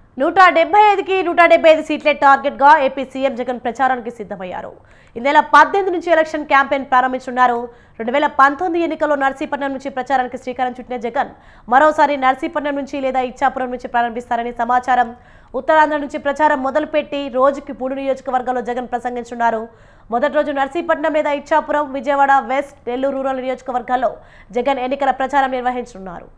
నూట డెబ్బై ఐదుకి నూట డెబ్బై ఐదు సీట్లే టార్గెట్ గా ఏపీ సీఎం జగన్ ప్రచారానికి సిద్ధమయ్యారు ఈ నెల పద్దెనిమిది నుంచి ఎలక్షన్ క్యాంపెయిన్ ప్రారంభించున్నారు రెండు వేల పంతొమ్మిది ఎన్నికల్లో నర్సీపట్నం నుంచి ప్రచారానికి శ్రీకారం చుట్టిన జగన్ మరోసారి నర్సీపట్నం నుంచి లేదా ఇచ్చాపురం నుంచి ప్రారంభిస్తారని సమాచారం ఉత్తరాంధ్ర నుంచి ప్రచారం మొదలుపెట్టి రోజుకి మూడు నియోజకవర్గాల్లో జగన్ ప్రసంగించున్నారు మొదటి రోజు నర్సీపట్నం లేదా ఇచ్చాపురం విజయవాడ వెస్ట్ నెల్లూరు రూరల్ నియోజకవర్గాల్లో జగన్ ఎన్నికల ప్రచారం నిర్వహించనున్నారు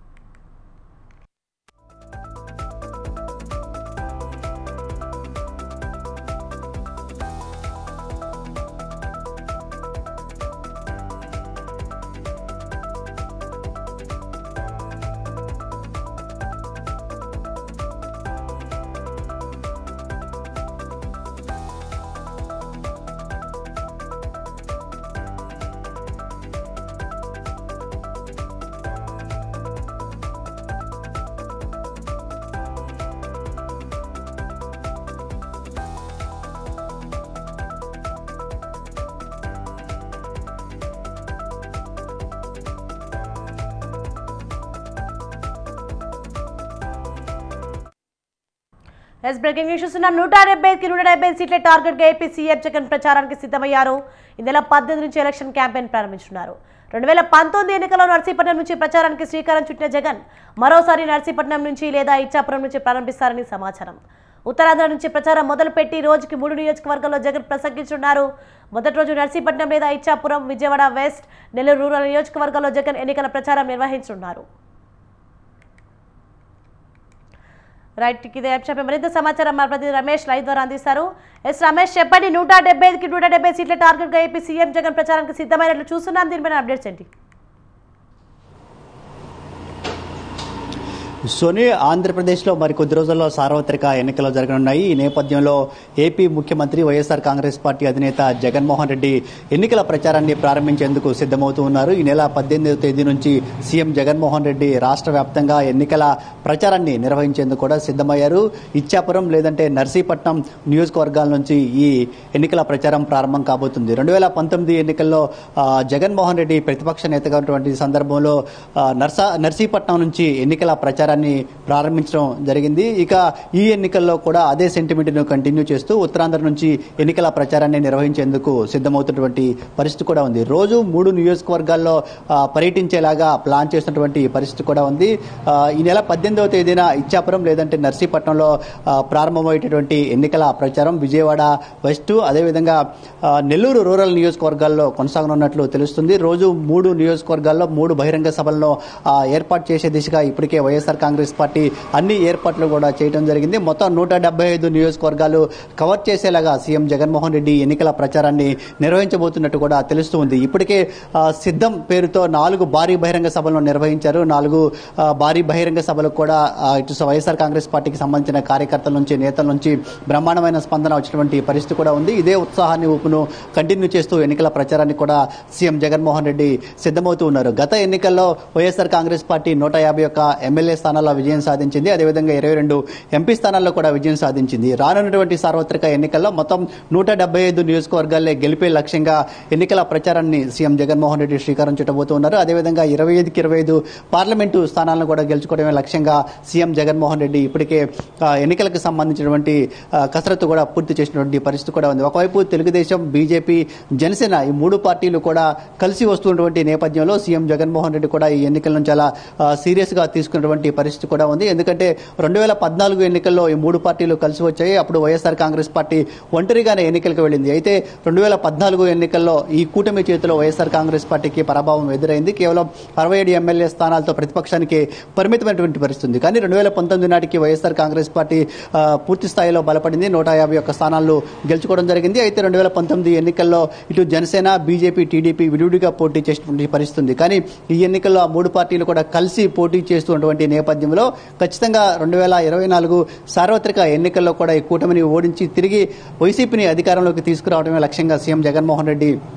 ఎస్ బ్రేకింగ్ న్యూస్ చూస్తున్నాం నూట డెబ్బైకి నూట డెబ్బై సీట్ల టార్గెట్ గా ఏపీ సీఎం జగన్ ప్రచారానికి సిద్ధమయ్యారు ఈ నెల పద్దెనిమిది నుంచి ఎలక్షన్ క్యాంపెయిన్ ప్రారంభించున్నారు రెండు వేల పంతొమ్మిది ఎన్నికల్లో నర్సీపట్నం నుంచి ప్రచారానికి శ్రీకారం చుట్టిన జగన్ మరోసారి నర్సీపట్నం నుంచి లేదా ఇచ్చాపురం నుంచి ప్రారంభిస్తారని సమాచారం ఉత్తరాంధ్ర నుంచి ప్రచారం మొదలుపెట్టి రోజుకి మూడు నియోజకవర్గాల్లో జగన్ ప్రసంగించున్నారు మొదటి రోజు నర్సీపట్నం లేదా ఇచ్చాపురం విజయవాడ వెస్ట్ నెల్లూరు రూరల్ నియోజకవర్గాల్లో జగన్ ఎన్నికల ప్రచారం నిర్వహించనున్నారు రైట్ ఇదే అంశంపై మరింత సమాచారం మా ప్రతినిధి రమేష్ లైవ్ ద్వారా అందిస్తారు ఎస్ రమేష్ చెప్పండి నూట డెబ్బై ఐదుకి నూట డెబ్బై సీట్ల టార్గెట్ గా ఏపీ సీఎం జగన్ ప్రచారానికి సిద్ధమైనట్లు చూస్తున్నాం దీనిపైన అప్డేట్స్ ఏంటి సోని ఆంధ్రప్రదేశ్లో మరి కొద్ది రోజుల్లో సార్వత్రిక ఎన్నికలు జరగనున్నాయి ఈ నేపథ్యంలో ఏపీ ముఖ్యమంత్రి వైఎస్ఆర్ కాంగ్రెస్ పార్టీ అధినేత జగన్మోహన్ రెడ్డి ఎన్నికల ప్రచారాన్ని ప్రారంభించేందుకు సిద్ధమవుతూ ఉన్నారు ఈ నెల పద్దెనిమిదవ తేదీ నుంచి సీఎం జగన్మోహన్ రెడ్డి రాష్ట్ర వ్యాప్తంగా ఎన్నికల ప్రచారాన్ని నిర్వహించేందుకు కూడా సిద్ధమయ్యారు ఇచ్చాపురం లేదంటే నర్సీపట్నం నియోజకవర్గాల నుంచి ఈ ఎన్నికల ప్రచారం ప్రారంభం కాబోతుంది రెండు వేల పంతొమ్మిది ఎన్నికల్లో ఆ, జగన్మోహన్ రెడ్డి ప్రతిపక్ష నేతగా ఉన్నటువంటి సందర్భంలో ఆ, నర్సా నర్సీపట్నం నుంచి ఎన్నికల ప్రచారాన్ని ప్రారంభించడం జరిగింది ఇక ఈ ఎన్నికల్లో కూడా అదే సెంటిమెంట్ ను కంటిన్యూ చేస్తూ ఉత్తరాంధ్ర నుంచి ఎన్నికల ప్రచారాన్ని నిర్వహించేందుకు సిద్ధమవుతున్నటువంటి పరిస్థితి కూడా ఉంది రోజు మూడు నియోజకవర్గాల్లో ఆ, పర్యటించేలాగా ప్లాన్ చేస్తున్నటువంటి పరిస్థితి కూడా ఉంది ఆ, ఈ నెల పద్దెనిమిదవ తేదీన ఇచ్చాపురం లేదంటే నర్సీపట్నంలో ఆ, ప్రారంభమయ్యేటటువంటి ఎన్నికల ప్రచారం విజయవాడ వెస్ట్ అదేవిధంగా ఆ, నెల్లూరు రూరల్ నియోజకవర్గాల్లో కొనసాగనున్నట్లు తెలుస్తుంది రోజు మూడు నియోజకవర్గాల్లో మూడు బహిరంగ సభలను ఆ, ఏర్పాటు చేసే దిశగా ఇప్పటికే వైఎస్ఆర్ కాంగ్రెస్ పార్టీ అన్ని ఏర్పాట్లు కూడా చేయడం జరిగింది మొత్తం నూట డెబ్బై ఐదు నియోజకవర్గాలు కవర్ చేసేలాగా సీఎం జగన్మోహన్ రెడ్డి ఎన్నికల ప్రచారాన్ని నిర్వహించబోతున్నట్టు కూడా తెలుస్తూ ఉంది ఇప్పటికే ఆ, సిద్ధం పేరుతో నాలుగు భారీ బహిరంగ సభలను నిర్వహించారు నాలుగు ఆ, భారీ బహిరంగ సభలకు కూడా ఆ, ఇటు వైఎస్ఆర్ కాంగ్రెస్ పార్టీకి సంబంధించిన కార్యకర్తల నుంచి నేతల నుంచి బ్రహ్మాండమైన స్పందన వచ్చినటువంటి పరిస్థితి కూడా ఉంది ఇదే ఉత్సాహాన్ని ఊపును కంటిన్యూ చేస్తూ ఎన్నికల ప్రచారాన్ని కూడా సీఎం జగన్మోహన్ రెడ్డి సిద్ధమవుతూ ఉన్నారు గత ఎన్నికల్లో వైఎస్ఆర్ కాంగ్రెస్ పార్టీ నూట యాభై ఒక్క ఎమ్మెల్యే స్థానాల్లో విజయం సాధించింది అదేవిధంగా ఇరవై రెండు ఎంపీ స్థానాల్లో కూడా విజయం సాధించింది రానున్నటువంటి సార్వత్రిక ఎన్నికల్లో మొత్తం నూట డెబ్బై ఐదు నియోజకవర్గాల్లో గెలిపే లక్ష్యంగా ఎన్నికల ప్రచారాన్ని సీఎం జగన్మోహన్ రెడ్డి శ్రీకారం చుట్టబోతూ ఉన్నారు అదేవిధంగా ఇరవై ఐదుకి ఇరవై ఐదు పార్లమెంటు స్థానాలను కూడా గెలుచుకోవడమే లక్ష్యంగా సీఎం జగన్మోహన్ రెడ్డి ఇప్పటికే ఆ, ఎన్నికలకు సంబంధించినటువంటి ఆ, కసరత్తు కూడా పూర్తి చేసినటువంటి పరిస్థితి కూడా ఉంది ఒకవైపు తెలుగుదేశం బీజేపీ జనసేన ఈ మూడు పార్టీలు కూడా కలిసి వస్తున్నటువంటి నేపథ్యంలో సీఎం జగన్మోహన్ రెడ్డి కూడా ఈ ఎన్నికలను చాలా సీరియస్ గా తీసుకున్నటువంటి పరిస్థితి కూడా ఉంది ఎందుకంటే రెండు వేల పద్నాలుగు ఎన్నికల్లో ఈ మూడు పార్టీలు కలిసి వచ్చాయి అప్పుడు వైఎస్ఆర్ కాంగ్రెస్ పార్టీ ఒంటరిగానే ఎన్నికలకు వెళ్ళింది అయితే రెండు వేల పద్నాలుగు ఎన్నికల్లో ఈ కూటమి చేతిలో వైఎస్ఆర్ కాంగ్రెస్ పార్టీకి పరాభవం ఎదురైంది కేవలం అరవై ఏడు ఎమ్మెల్యే స్థానాలతో ప్రతిపక్షానికి పరిమితమైనటువంటి పరిస్థితి ఉంది కానీ రెండు వేల పంతొమ్మిది నాటికి వైఎస్ఆర్ కాంగ్రెస్ పార్టీ ఆ, పూర్తి స్థాయిలో బలపడింది నూట యాభై ఒక్క స్థానాలు గెలుచుకోవడం జరిగింది అయితే రెండు వేల పంతొమ్మిది ఎన్నికల్లో ఇటు జనసేన బీజేపీ టీడీపీ విడివిడిగా పోటీ చేసినటువంటి పరిస్థితి ఉంది కానీ ఈ ఎన్నికల్లో ఆ మూడు పార్టీలు కూడా కలిసి పోటీ చేస్తున్నటువంటి నేపథ్యంలో ఖచ్చితంగా రెండు వేల ఇరవై నాలుగు సార్వత్రిక ఎన్నికల్లో కూడా ఈ కూటమిని ఓడించి తిరిగి వైసీపీని అధికారంలోకి తీసుకురావడమే లక్ష్యంగా సీఎం జగన్మోహన్ రెడ్డి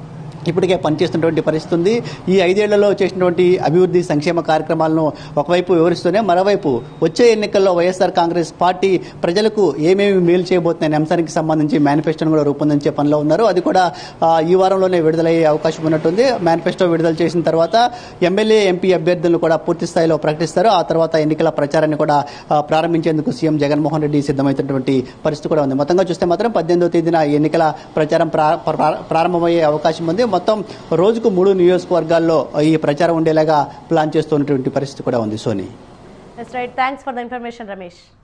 ఇప్పటికే పనిచేస్తున్నటువంటి పరిస్థితి ఉంది ఈ ఐదేళ్లలో చేసినటువంటి అభివృద్ధి సంక్షేమ కార్యక్రమాలను ఒకవైపు వివరిస్తూనే మరోవైపు వచ్చే ఎన్నికల్లో వైఎస్ఆర్ కాంగ్రెస్ పార్టీ ప్రజలకు ఏమేమి మేలు చేయబోతున్న అంశానికి సంబంధించి మేనిఫెస్టోను కూడా రూపొందించే పనిలో ఉన్నారు అది కూడా ఆ, ఈ వారంలోనే విడుదలయ్యే అవకాశం ఉన్నట్టుంది మేనిఫెస్టో విడుదల చేసిన తర్వాత ఎమ్మెల్యే ఎంపీ అభ్యర్థులను కూడా పూర్తి స్థాయిలో ప్రకటిస్తారు ఆ తర్వాత ఎన్నికల ప్రచారాన్ని కూడా ఆ, ప్రారంభించేందుకు సీఎం జగన్మోహన్ రెడ్డి సిద్ధమవుతున్నటువంటి పరిస్థితి కూడా ఉంది మొత్తంగా చూస్తే మాత్రం పద్దెనిమిదో తేదీన ఈ ఎన్నికల ప్రచారం ప్రా- ప్రా- ప్రారంభమయ్యే అవకాశం ఉంది మొత్తం రోజుకు మూడు నియోజకవర్గాల్లో ఈ ప్రచారం ఉండేలాగా ప్లాన్ చేస్తున్నటువంటి పరిస్థితి కూడా ఉంది సోనీ right thanks for the information Ramesh